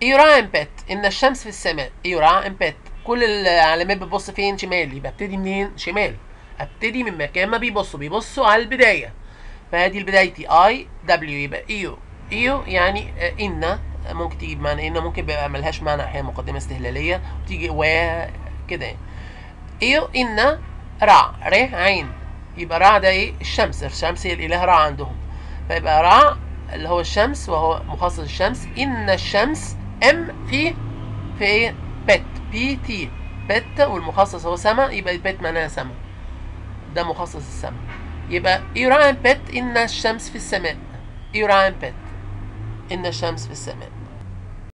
يرى بت ان الشمس في السماء يرى بت كل العلامات بتبص فين شمال يبقى ابتدي منين شمال ابتدي من مكان ما بيبصوا بيبصوا على البدايه فهذه بدايتي اي دبليو يبقى ايو ايو يعني آه، ان ممكن تيجي بمعنى ان ممكن بيبقى ملهاش معنى احيانا مقدمه استهلاليه وتيجي و كده يعني ايو ان رع ر عين يبقى رع ده ايه الشمس الشمس هي الاله رع عندهم فيبقى رع اللي هو الشمس وهو مخصص الشمس ان الشمس ام في في ايه بت بي تي بت والمخصص هو سما يبقى بت معناها سما ده مخصص السما يبقى يران بت ان الشمس في السماء يران بت ان الشمس في السماء